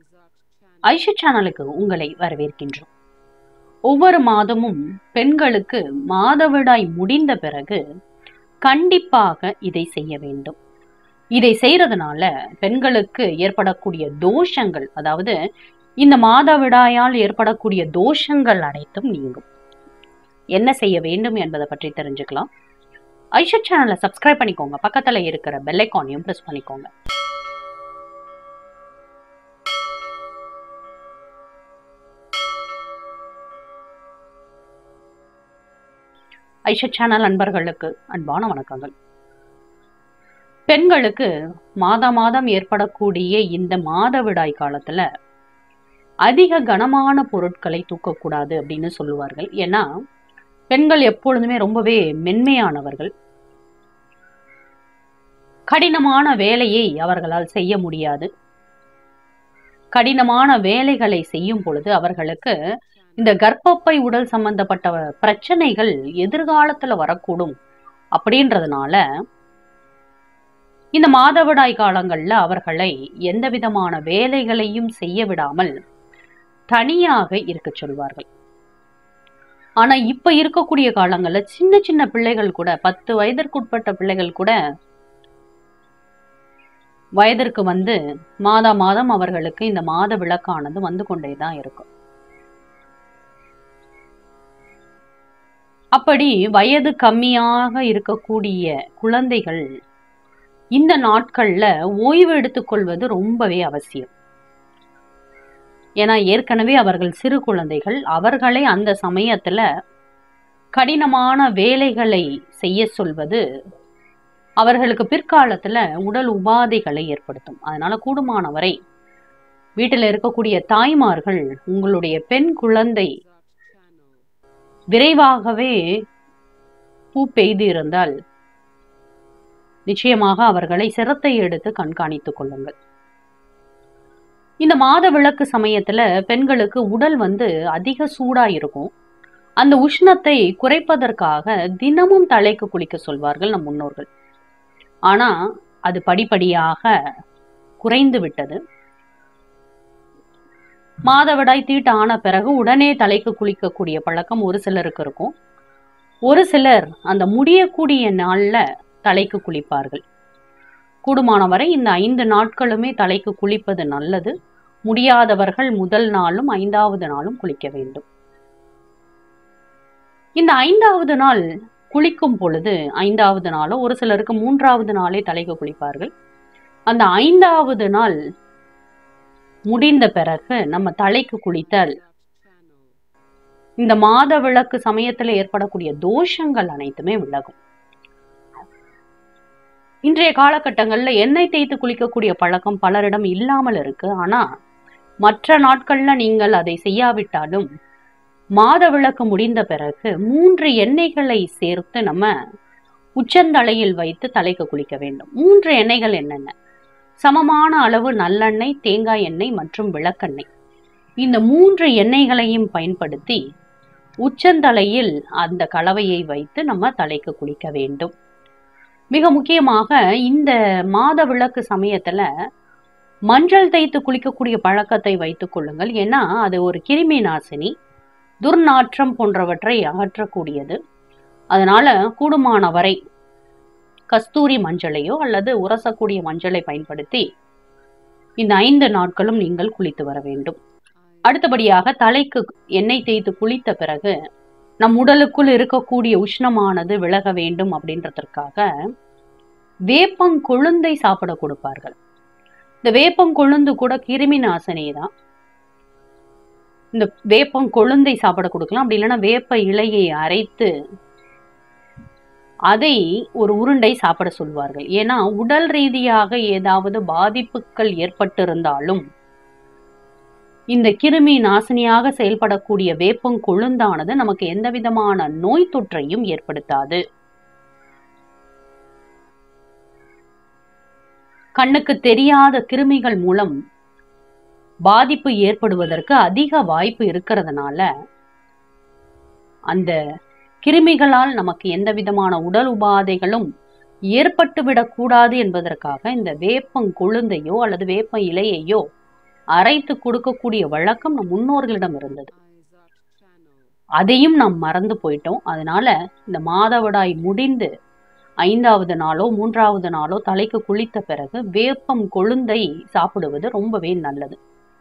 ஐஷா சேனலுக்கு உங்களை வரவேற்கின்றோம் ஒவ்வொரு மாதமும் பெண்களுக்கு மாதவிடாய் முடிந்த பிறகு கண்டிப்பாக இதை செய்ய வேண்டும் இதை செய்யறதுனால பெண்களுக்கு ஏற்படக்கூடிய தோஷங்கள் அதாவது இந்த மாதவிடாயால் ஏற்படக்கூடிய தோஷங்கள் அனைத்தும் நீங்கும் என்ன செய்ய வேண்டும் என்பதை பற்றி தெரிஞ்சுக்கலாம் ஐஷா சேனலை சப்ஸ்கிரைப் பண்ணிக்கோங்க பக்கத்துல இருக்கிற பெல் ஐக்கானையும் பிரஸ் பண்ணிக்கோங்க ஐஷா சேனல் அன்பர்களுக்கு அன்பான வணக்கங்கள் பெண்களுக்கு மாதா மாதம் ஏற்படக்கூடிய இந்த மாதவிடாய் காலத்துல அதிக கனமான பொருட்களை தூக்கக்கூடாது அப்படின்னு சொல்லுவார்கள் ஏன்னா பெண்கள் எப்பொழுதுமே ரொம்பவே மென்மையானவர்கள் கடினமான வேலையை அவர்களால் செய்ய முடியாது கடினமான வேலைகளை செய்யும் பொழுது அவர்களுக்கு இந்த கர்ப்பப்பை உடல் சம்பந்தப்பட்ட பிரச்சனைகள் எதிர்காலத்துல வரக்கூடும் அப்படின்றதுனால இந்த மாதவிடாய் காலங்கள்ல அவர்களை எந்த விதமான வேலைகளையும் செய்ய விடாமல் தனியாக இருக்க சொல்வார்கள் ஆனா இப்ப இருக்கக்கூடிய காலங்கள்ல சின்ன சின்ன பிள்ளைகள் கூட பத்து வயதிற்குட்பட்ட பிள்ளைகள் கூட வயதிற்கு வந்து மாதா மாதம் அவர்களுக்கு இந்த மாத விளக்கானது வந்து கொண்டேதான் இருக்கும் அப்படி வயது கம்மியாக இருக்கக்கூடிய குழந்தைகள் இந்த நாட்கள்ல ஓய்வு எடுத்துக்கொள்வது ரொம்பவே அவசியம் ஏன்னா ஏற்கனவே அவர்கள் சிறு குழந்தைகள் அவர்களை அந்த சமயத்துல கடினமான வேலைகளை செய்ய சொல்வது அவர்களுக்கு பிற்காலத்துல உடல் உபாதைகளை ஏற்படுத்தும் அதனால கூடுமானவரை வீட்டில் இருக்கக்கூடிய தாய்மார்கள் உங்களுடைய பெண் குழந்தை விரைவாகவே பூ பெய்து இருந்தால் நிச்சயமாக அவர்களை சிரத்தை எடுத்து கண்காணித்துக் கொள்ளுங்கள் இந்த மாத விளக்கு சமயத்துல பெண்களுக்கு உடல் வந்து அதிக சூடா இருக்கும் அந்த உஷ்ணத்தை குறைப்பதற்காக தினமும் தலைக்கு குளிக்க சொல்வார்கள் நம் முன்னோர்கள் ஆனா அது படிப்படியாக குறைந்து விட்டது மாதவிடாய் தீட்டு ஆன பிறகு உடனே தலைக்கு குளிக்கக்கூடிய பழக்கம் ஒரு சிலருக்கு இருக்கும் ஒரு சிலர் அந்த முடியக்கூடிய நாள்ல தலைக்கு குளிப்பார்கள் கூடுமானவரை இந்த ஐந்து நாட்களுமே தலைக்கு குளிப்பது நல்லது முடியாதவர்கள் முதல் நாளும் ஐந்தாவது நாளும் குளிக்க வேண்டும் இந்த ஐந்தாவது நாள் குளிக்கும் பொழுது ஐந்தாவது நாளோ ஒரு சிலருக்கு மூன்றாவது நாளே தலைக்கு குளிப்பார்கள் அந்த ஐந்தாவது நாள் முடிந்த பிறகு நம்ம தலைக்கு குளித்தால் இந்த மாத விளக்கு சமயத்துல ஏற்படக்கூடிய தோஷங்கள் அனைத்துமே விலகும் இன்றைய காலகட்டங்கள்ல எண்ணெய் தேய்த்து குளிக்கக்கூடிய பழக்கம் பலரிடம் இல்லாமல் இருக்கு ஆனா மற்ற நாட்கள்ல நீங்கள் அதை செய்யாவிட்டாலும் மாத விளக்கு முடிந்த பிறகு மூன்று எண்ணெய்களை சேர்த்து நம்ம உச்சந்தலையில் வைத்து தலைக்கு குளிக்க வேண்டும் மூன்று எண்ணெய்கள் என்னென்ன சமமான அளவு நல்லெண்ணெய் தேங்காய் எண்ணெய் மற்றும் விளக்கெண்ணெய் இந்த மூன்று எண்ணெய்களையும் பயன்படுத்தி உச்சந்தலையில் அந்த கலவையை வைத்து நம்ம தலைக்கு குளிக்க வேண்டும் மிக முக்கியமாக இந்த மாத விளக்கு சமயத்துல மஞ்சள் தேய்த்து குளிக்கக்கூடிய பழக்கத்தை வைத்துக் கொள்ளுங்கள் ஏன்னா அது ஒரு கிருமி நாசினி துர்நாற்றம் போன்றவற்றை அகற்றக்கூடியது அதனால கூடுமான வரை கஸ்தூரி மஞ்சளையோ அல்லது உரசக்கூடிய மஞ்சளை பயன்படுத்தி இந்த ஐந்து நாட்களும் நீங்கள் குளித்து வர வேண்டும் அடுத்தபடியாக தலைக்கு எண்ணெய் தேய்த்து குளித்த பிறகு நம் உடலுக்குள் இருக்கக்கூடிய உஷ்ணமானது விலக வேண்டும் அப்படின்றதற்காக வேப்பங்கொழுந்தை சாப்பிட கொடுப்பார்கள் இந்த வேப்பங்கொழுந்து கூட கிருமி நாசினி தான் இந்த வேப்பம் கொழுந்தை சாப்பிட கொடுக்கலாம் அப்படி இல்லைன்னா வேப்ப இலையை அரைத்து அதை ஒரு உருண்டை சாப்பிட சொல்வார்கள் ஏன்னா உடல் ரீதியாக ஏதாவது பாதிப்புகள் ஏற்பட்டிருந்தாலும் இந்த கிருமி நாசினியாக செயல்படக்கூடிய வேப்பம் கொழுந்தானது நமக்கு எந்த விதமான நோய் தொற்றையும் ஏற்படுத்தாது கண்ணுக்கு தெரியாத கிருமிகள் மூலம் பாதிப்பு ஏற்படுவதற்கு அதிக வாய்ப்பு இருக்கிறதுனால அந்த கிருமிகளால் நமக்கு எந்த விதமான உடல் உபாதைகளும் ஏற்பட்டு விடக்கூடாது என்பதற்காக இந்த வேப்பங் கொழுந்தையோ அல்லது வேப்ப இலையையோ அரைத்து கொடுக்கக்கூடிய வழக்கம் நம் முன்னோர்களிடம் இருந்தது அதையும் நாம் மறந்து போயிட்டோம் அதனால இந்த மாதவிடாய் முடிந்து ஐந்தாவது நாளோ மூன்றாவது நாளோ தலைக்கு குளித்த பிறகு வேப்பம் கொழுந்தை சாப்பிடுவது ரொம்பவே நல்லது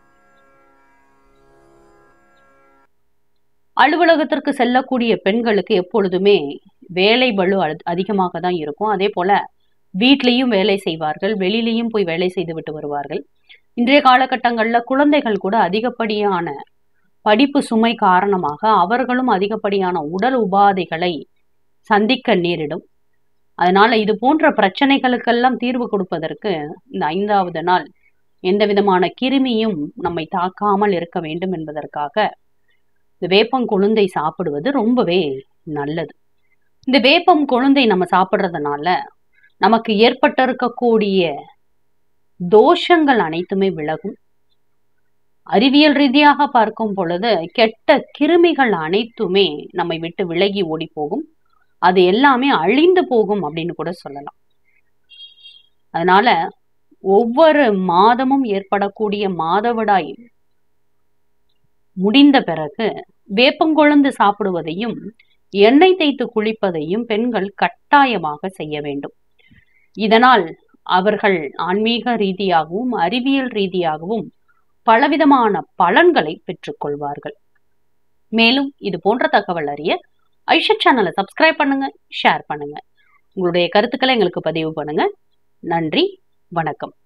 அலுவலகத்திற்கு செல்லக்கூடிய பெண்களுக்கு எப்பொழுதுமே வேலை பளு அதி- அதிகமாக தான் இருக்கும் அதே போல வீட்லேயும் வேலை செய்வார்கள் வெளியிலையும் போய் வேலை செய்து விட்டு வருவார்கள் இன்றைய காலகட்டங்கள்ல குழந்தைகள் கூட அதிகப்படியான படிப்பு சுமை காரணமாக அவர்களும் அதிகப்படியான உடல் உபாதைகளை சந்திக்க நேரிடும் அதனால இது போன்ற பிரச்சனைகளுக்கெல்லாம் தீர்வு கொடுப்பதற்கு இந்த ஐந்தாவது நாள் எந்த விதமான கிருமியும் நம்மை தாக்காமல் இருக்க வேண்டும் என்பதற்காக இந்த வேப்பம் கொழுந்தை சாப்பிடுவது ரொம்பவே நல்லது இந்த வேப்பம் கொழுந்தை நம்ம சாப்பிட்றதுனால நமக்கு ஏற்பட்டிருக்கக்கூடிய தோஷங்கள் அனைத்துமே விலகும் அறிவியல் ரீதியாக பார்க்கும் பொழுது கெட்ட கிருமிகள் அனைத்துமே நம்மை விட்டு விலகி ஓடி போகும் அது எல்லாமே அழிந்து போகும் அப்படின்னு கூட சொல்லலாம் அதனால ஒவ்வொரு மாதமும் ஏற்படக்கூடிய மாதவிடாய் முடிந்த பிறகு வேப்பங்கொழுந்து சாப்பிடுவதையும் எண்ணெய் தேய்த்து குளிப்பதையும் பெண்கள் கட்டாயமாக செய்ய வேண்டும் இதனால் அவர்கள் ஆன்மீக ரீதியாகவும் அறிவியல் ரீதியாகவும் பலவிதமான பலன்களை பெற்றுக்கொள்வார்கள் மேலும் இது போன்ற தகவல் அறிய ஐஷா சேனலை சப்ஸ்கிரைப் பண்ணுங்க ஷேர் பண்ணுங்க உங்களுடைய கருத்துக்களை எங்களுக்கு பதிவு பண்ணுங்க நன்றி வணக்கம்